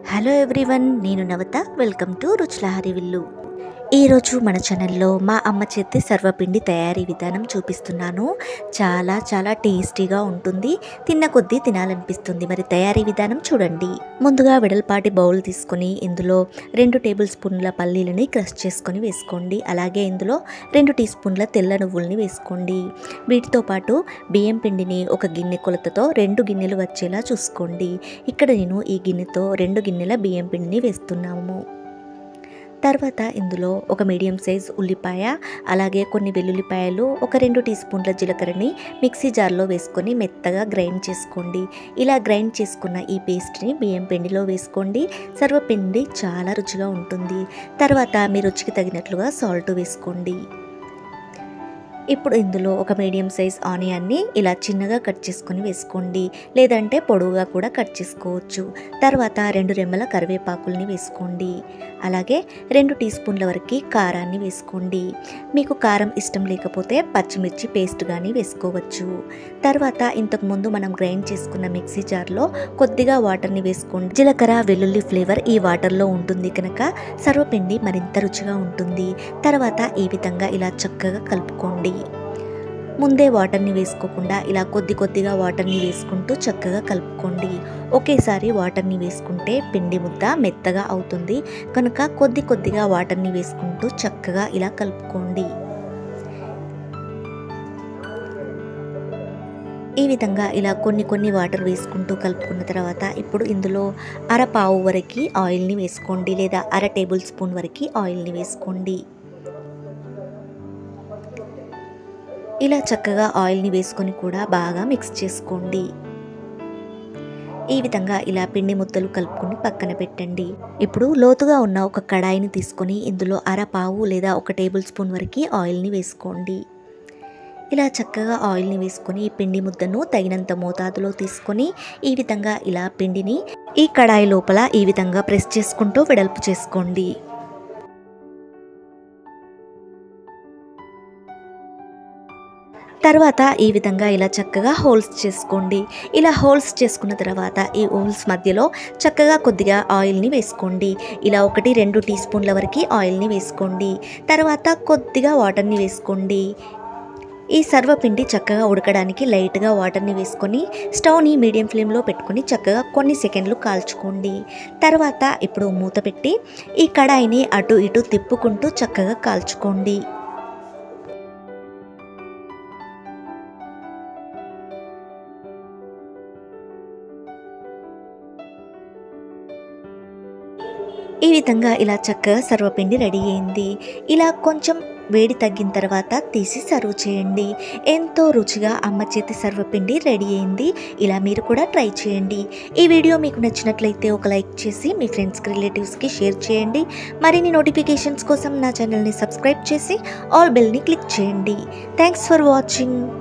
hello everyone నేను నవత welcome to రుచులహరి విల్లు ఈరోజు మన ఛానల్లో మా అమ్మ చేతి సర్వపిండి తయారీ విధానం చూపిస్తున్నాను చాలా చాలా టేస్టీగా ఉంటుంది తిన్న కొద్దీ తినాలనిపిస్తుంది మరి తయారీ విధానం చూడండి ముందుగా వెడల్పాటి బౌల్ తీసుకొని ఇందులో రెండు టేబుల్ స్పూన్ల పల్లీలని క్రష్ చేసుకొని వేసుకోండి అలాగే ఇందులో రెండు టీ స్పూన్ల తెల్ల నువ్వుల్ని వేసుకోండి వీటితో పాటు బియ్యం పిండిని ఒక గిన్నె కొలతతో రెండు గిన్నెలు వచ్చేలా చూసుకోండి ఇక్కడ నేను ఈ గిన్నెతో రెండు గిన్నెల బియ్యం పిండిని వేస్తున్నాము తర్వాత ఇందులో ఒక మీడియం సైజ్ ఉల్లిపాయ అలాగే కొన్ని వెల్లుల్లిపాయలు ఒక రెండు టీ స్పూన్ల జీలకర్రని మిక్సీ జార్లో వేసుకొని మెత్తగా గ్రైండ్ చేసుకోండి ఇలా గ్రైండ్ చేసుకున్న ఈ పేస్ట్ని బియ్యం పిండిలో వేసుకోండి సర్వపిండి చాలా రుచిగా ఉంటుంది తర్వాత మీ రుచికి తగినట్లుగా సాల్ట్ వేసుకోండి ఇప్పుడు ఇందులో ఒక మీడియం సైజ్ ఆనియన్ని ఇలా చిన్నగా కట్ చేసుకొని వేసుకోండి లేదంటే పొడవుగా కూడా కట్ చేసుకోవచ్చు తర్వాత రెండు రెమ్మల కరివేపాకుల్ని వేసుకోండి అలాగే రెండు టీ స్పూన్ల వరకు కారాన్ని వేసుకోండి మీకు కారం ఇష్టం లేకపోతే పచ్చిమిర్చి పేస్ట్ కానీ వేసుకోవచ్చు తర్వాత ఇంతకుముందు మనం గ్రైండ్ చేసుకున్న మిక్సీ జార్లో కొద్దిగా వాటర్ని వేసుకోండి జీలకర్ర వెల్లుల్లి ఫ్లేవర్ ఈ వాటర్లో ఉంటుంది కనుక సర్వపిండి మరింత రుచిగా ఉంటుంది తర్వాత ఈ విధంగా ఇలా చక్కగా కలుపుకోండి ముందే వాటర్ని వేసుకోకుండా ఇలా కొద్ది కొద్దిగా వాటర్ని వేసుకుంటూ చక్కగా కలుపుకోండి ఒకేసారి వాటర్ని వేసుకుంటే పిండి ముద్ద మెత్తగా అవుతుంది కనుక కొద్ది కొద్దిగా వాటర్ని వేసుకుంటూ చక్కగా ఇలా కలుపుకోండి ఈ విధంగా ఇలా కొన్ని కొన్ని వాటర్ వేసుకుంటూ కలుపుకున్న తర్వాత ఇప్పుడు ఇందులో అర పావు వరకు ఆయిల్ని వేసుకోండి లేదా అర టేబుల్ స్పూన్ వరకు ఆయిల్ని వేసుకోండి ఇలా చక్కగా ఆయిల్ని వేసుకొని కూడా బాగా మిక్స్ చేసుకోండి ఈ విధంగా ఇలా పిండి ముద్దలు కలుపుకొని పక్కన పెట్టండి ఇప్పుడు లోతుగా ఉన్న ఒక కడాయిని తీసుకొని ఇందులో అర పావు లేదా ఒక టేబుల్ స్పూన్ వరకు ఆయిల్ని వేసుకోండి ఇలా చక్కగా ఆయిల్ని వేసుకొని ఈ పిండి ముద్దను తగినంత మోతాదులో తీసుకొని ఈ విధంగా ఇలా పిండిని ఈ కడాయి లోపల ఈ విధంగా ప్రెస్ చేసుకుంటూ వెడల్పు చేసుకోండి తర్వాత ఈ విధంగా ఇలా చక్కగా హోల్స్ చేసుకోండి ఇలా హోల్స్ చేసుకున్న తర్వాత ఈ హోల్స్ మధ్యలో చక్కగా కొద్దిగా ఆయిల్ని వేసుకోండి ఇలా ఒకటి రెండు టీ స్పూన్ల వరకు ఆయిల్ని వేసుకోండి తర్వాత కొద్దిగా వాటర్ని వేసుకోండి ఈ సర్వపిండి చక్కగా ఉడకడానికి లైట్గా వాటర్ని వేసుకొని స్టవ్ని మీడియం ఫ్లేమ్లో పెట్టుకొని చక్కగా కొన్ని సెకండ్లు కాల్చుకోండి తర్వాత ఇప్పుడు మూత పెట్టి ఈ కడాయిని అటు ఇటు తిప్పుకుంటూ చక్కగా కాల్చుకోండి ఈ విధంగా ఇలా చక్కగా సర్వపిండి రెడీ అయింది ఇలా కొంచెం వేడి తగ్గిన తర్వాత తీసి సర్వ్ చేయండి ఎంతో రుచిగా అమ్మ చేతి సర్వపిండి రెడీ అయింది ఇలా మీరు కూడా ట్రై చేయండి ఈ వీడియో మీకు నచ్చినట్లయితే ఒక లైక్ చేసి మీ ఫ్రెండ్స్కి రిలేటివ్స్కి షేర్ చేయండి మరిన్ని నోటిఫికేషన్స్ కోసం నా ఛానల్ని సబ్స్క్రైబ్ చేసి ఆల్ బెల్ని క్లిక్ చేయండి థ్యాంక్స్ ఫర్ వాచింగ్